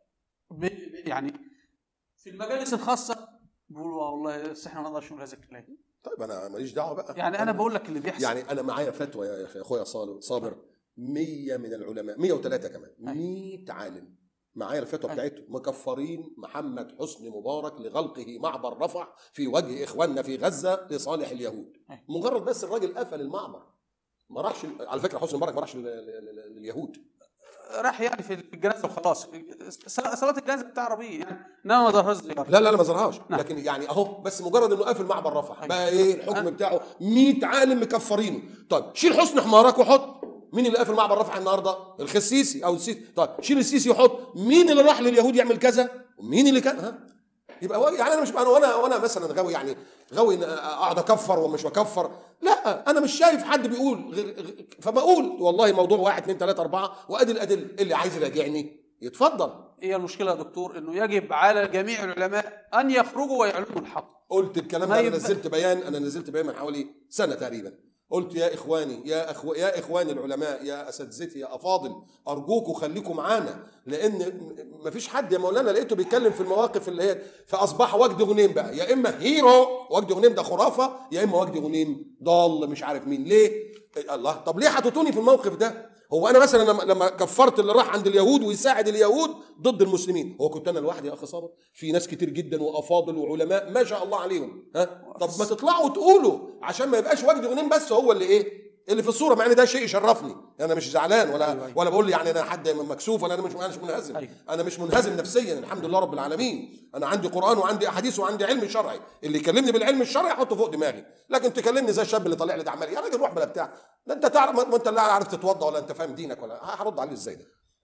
ب- يعني في المجالس الخاصه بيقولوا والله بس احنا ما نقدرش نقول هذا الكلام طيب انا ماليش دعوه بقى يعني انا بقول لك اللي بيحصل يعني انا معايا فتوى يا أخي- اخويا صالح صابر 100 من العلماء 103 كمان أيوة. 100 عالم معايا الفتوى أيوة. بتاعتهم مكفرين محمد حسني مبارك لغلقه معبر رفح في وجه اخواننا في غزه لصالح اليهود أيوة. مجرد بس الراجل قفل المعبر ما راحش على فكره حسني مبارك ما راحش لل- لل- لل- لليهود راح يعني في الجنازه وخلاص صلاه الجنازه بتاع ربيع يعني انما ما ظهرش زياره لا لا لا ما زرهاش نعم. لكن يعني اهو بس مجرد انه قافل معبر رفح أيوة. بقى ايه الحكم أنا- بتاعه 100 عالم مكفرينه طيب شيل حسن حمارك وحط مين اللي قافل معبر رفح النهارده الخسيسي او السيسي طيب شيل السيسي وحط مين اللي راح لليهود يعمل كذا ومين اللي كان ها يبقى هو- يعني انا مش انا وانا وانا مثلا غاوي يعني غاوي إن اقعد اكفر ومش بكفر لا انا مش شايف حد بيقول غير غير- فبقول والله موضوع واحد اثنين ثلاثه اربعه وادي الادله اللي عايز يراجعني يتفضل هي المشكله يا دكتور انه يجب على جميع العلماء ان يخرجوا ويعلنوا الحق قلت الكلام ما ده انا يبقى- نزلت بيان انا نزلت بيان من حوالي سنه تقريبا قلت يا اخواني يا أخو يا اخواني العلماء يا اساتذتي يا افاضل ارجوكم خليكم معانا لان م- مفيش حد يا مولانا لقيته بيتكلم في المواقف اللي هي فاصبح وجدي غنيم بقى يا اما هيرو وجدي غنيم ده خرافه يا اما وجدي غنيم ضال مش عارف مين ليه إيه الله طب ليه حطيتوني في الموقف ده هو انا مثلا لما لما كفرت اللي راح عند اليهود ويساعد اليهود ضد المسلمين هو كنت انا لوحدي يا اخي صابر في ناس كتير جدا وافاضل وعلماء ما شاء الله عليهم ها طب ما تطلعوا تقولوا عشان ما يبقاش وجدي غنيم بس هو اللي ايه اللي في الصوره مع ان ده شيء يشرفني انا مش زعلان ولا أيوة، أيوة. ولا بقول يعني انا حد مكسوف انا مش انا مش منهزم أيوة. انا مش منهزم نفسيا الحمد لله رب العالمين انا عندي قران وعندي احاديث وعندي علم شرعي اللي يكلمني بالعلم الشرعي احطه فوق دماغي لكن تكلمني زي الشاب اللي طالع لي ده عمال يا راجل روح بلا بتاع ده انت تعرف ما ما انت لا عارف تتوضا ولا انت فاهم دينك ولا هرد عليه ازاي ده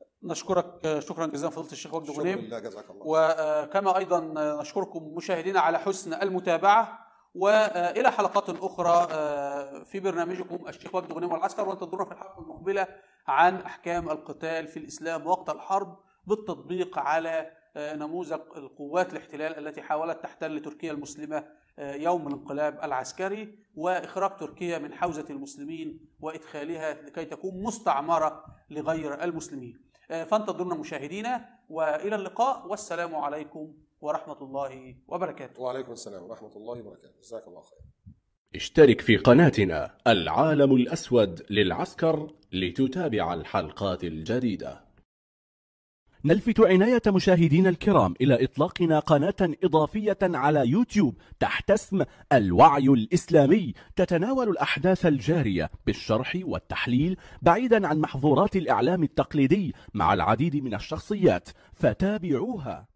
نشكرك شكرا جزيلا فضيله الشيخ وجد شكرا غنيم لله جزاك الله وكما ايضا نشكركم مشاهدينا على حسن المتابعه والى حلقات اخرى في برنامجكم الشيخ وجد غنيم والعسكر وانتظرونا في الحلقه المقبله عن احكام القتال في الاسلام وقت الحرب بالتطبيق على نموذج القوات الاحتلال التي حاولت تحتل تركيا المسلمه يوم الانقلاب العسكري واخراج تركيا من حوزه المسلمين وادخالها لكي تكون مستعمره لغير المسلمين. فانتظرونا مشاهدينا والى اللقاء والسلام عليكم ورحمه الله وبركاته. وعليكم السلام ورحمه الله وبركاته جزاك الله خير اشترك في قناتنا العالم الأسود للعسكر لتتابع الحلقات الجديدة نلفت عناية مشاهدينا الكرام إلى إطلاقنا قناة إضافية على يوتيوب تحت اسم الوعي الإسلامي تتناول الأحداث الجارية بالشرح والتحليل بعيدا عن محظورات الإعلام التقليدي مع العديد من الشخصيات فتابعوها